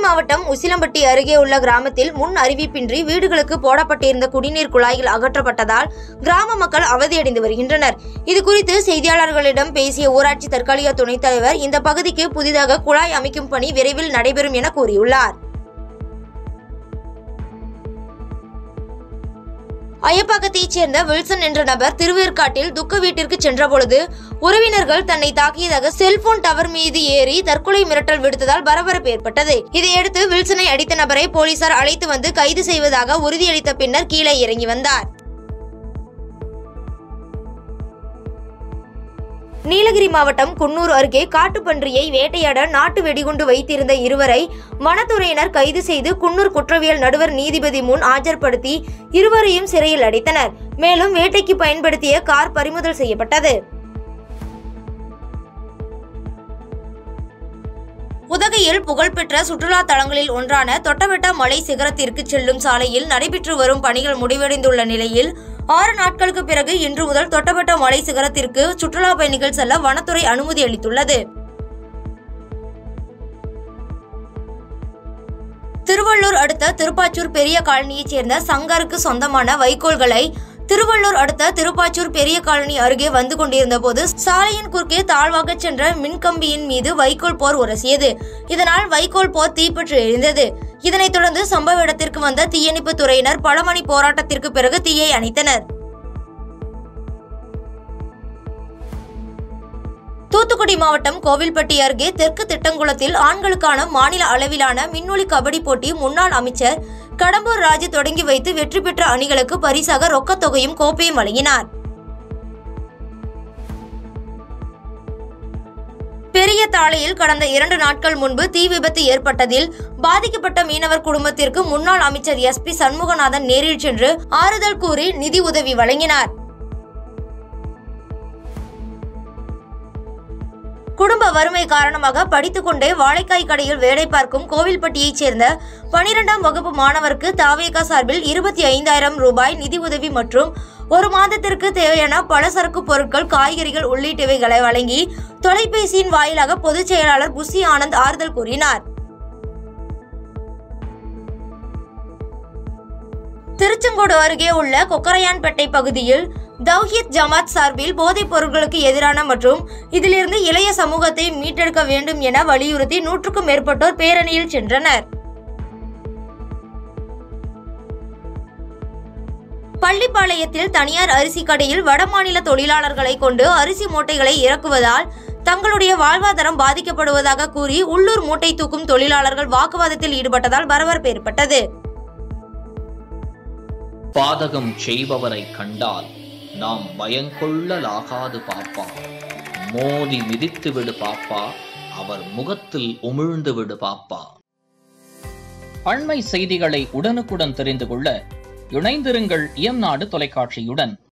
மாவட்டம் உசிலம்பட்டி அருகே உள்ள கிராமத்தில் முன் அறிவிப்பின்றி வீடுகளுக்கு போடப்பட்டிருந்த குடிநீர் குழாய்கள் அகற்றப்பட்டதால் கிராம மக்கள் அவதியடைந்து வருகின்றனர் இது குறித்து செய்தியாளர்களிடம் பேசிய ஊராட்சி தற்காலிக துணைத் தலைவர் இந்த பகுதிக்கு புதிதாக குழாய் அமைக்கும் பணி விரைவில் நடைபெறும் என கூறியுள்ளார் அயப்பாக்கத்தைச் சேர்ந்த வில்சன் என்ற நபர் திருவேற்காட்டில் துக்க வீட்டிற்கு சென்றபொழுது உறவினர்கள் தன்னை தாக்கியதாக செல்போன் டவர் மீது ஏறி தற்கொலை மிரட்டல் விடுத்ததால் பரபரப்பு ஏற்பட்டது இதையடுத்து வில்சனை அடித்த நபரை போலீசார் அழைத்து வந்து கைது செய்வதாக உறுதியளித்த பின்னர் கீழே இறங்கி வந்தார் நீலகிரி மாவட்டம் குன்னூர் அருகே காட்டுப்பன்றியை வேட்டையாட நாட்டு வெடிகுண்டு வைத்திருந்த இருவரை வனத்துறையினர் கைது செய்து குன்னூர் குற்றவியல் நடுவர் நீதிபதி முன் ஆஜர்படுத்தி இருவரையும் சிறையில் அடைத்தனர் மேலும் வேட்டைக்கு பயன்படுத்திய கார் பறிமுதல் செய்யப்பட்டது உதகையில் புகழ்பெற்ற சுற்றுலா தலங்களில் ஒன்றான தொட்டபெட்டா மலை சிகரத்திற்கு செல்லும் சாலையில் நடைபெற்று வரும் பணிகள் முடிவடைந்துள்ள நிலையில் ஆறு நாட்களுக்கு பிறகு இன்று முதல் தொட்டபெட்டா மலை சிகரத்திற்கு சுற்றுலா பயணிகள் செல்ல வனத்துறை அனுமதி அளித்துள்ளது திருவள்ளூர் அடுத்த திருப்பாச்சூர் பெரிய காலனியைச் சேர்ந்த சங்கருக்கு சொந்தமான வைக்கோல்களை திருவள்ளூர் அடுத்த திருப்பாச்சூர் பெரிய காலனி அருகே வந்து கொண்டிருந்த போது சாலையின் குறுக்கே தாழ்வாக சென்ற மின்கம்பியின் மீது வைக்கோல் போர் உரசியது இதனால் வைக்கோல் போர் தீப்பற்றி எரிந்தது இதனைத் தொடர்ந்து சம்பவ இடத்திற்கு வந்த தீயணைப்பு துறையினர் பல மணி போராட்டத்திற்கு பிறகு தீயை அணைத்தனர் தூத்துக்குடி மாவட்டம் கோவில்பட்டி அருகே தெற்கு திட்டங்குளத்தில் ஆண்களுக்கான மாநில அளவிலான மின்னொலி கபடி போட்டி முன்னாள் அமைச்சர் கடம்பூர் ராஜு தொடங்கி வைத்து வெற்றி பெற்ற அணிகளுக்கு பரிசாக ரொக்கத் தொகையும் கோப்பையும் வழங்கினார் பெரிய தாளையில் கடந்த இரண்டு நாட்கள் முன்பு தீ விபத்து ஏற்பட்டதில் பாதிக்கப்பட்ட மீனவர் குடும்பத்திற்கு முன்னாள் அமைச்சர் எஸ் பி சண்முகநாதன் நேரில் சென்று ஆறுதல் கூறி நிதி உதவி வழங்கினார் குடும்ப வறுமை காரணமாக படித்துக்கொண்டே வாழைக்காய் கடையில் வேலை பார்க்கும் கோவில்பட்டியைச் சேர்ந்த பனிரெண்டாம் வகுப்பு மாணவருக்கு தாவேகா சார்பில் இருபத்தி ஐந்தாயிரம் ரூபாய் நிதி உதவி மற்றும் ஒரு மாதத்திற்கு தேவையான பலசரக்கு பொருட்கள் காய்கறிகள் உள்ளிட்டவைகளை வழங்கி தொலைபேசியின் வாயிலாக பொதுச் செயலாளர் புசி ஆனந்த் ஆறுதல் கூறினார் திருச்செங்கோடு அருகே உள்ள கொக்கரையான்பேட்டை பகுதியில் தௌஹித் ஜமாத் சார்பில் போதைப் பொருட்களுக்கு எதிரான மற்றும் இதிலிருந்து இளைய சமூகத்தை மீட்டெடுக்க வேண்டும் என வலியுறுத்தி நூற்றுக்கும் மேற்பட்டோர் பேரணியில் சென்றனர் பள்ளிப்பாளையத்தில் தனியார் அரிசி கடையில் வடமாநில தொழிலாளர்களை கொண்டு அரிசி மூட்டைகளை இறக்குவதால் தங்களுடைய வாழ்வாதாரம் பாதிக்கப்படுவதாக கூறி உள்ளூர் மூட்டை தூக்கும் தொழிலாளர்கள் வாக்குவாதத்தில் ஈடுபட்டதால் பரபரப்பு ஏற்பட்டது பாதகம் செய்பவரை கண்டால் நாம் பயங்கொள்ளலாகாது பாப்பா மோதி மிதித்து விடு பாப்பா அவர் முகத்தில் உமிழ்ந்து விடு பாப்பா அண்மை செய்திகளை உடனுக்குடன் தெரிந்து கொள்ள இணைந்திருங்கள் இயம்நாடு தொலைக்காட்சியுடன்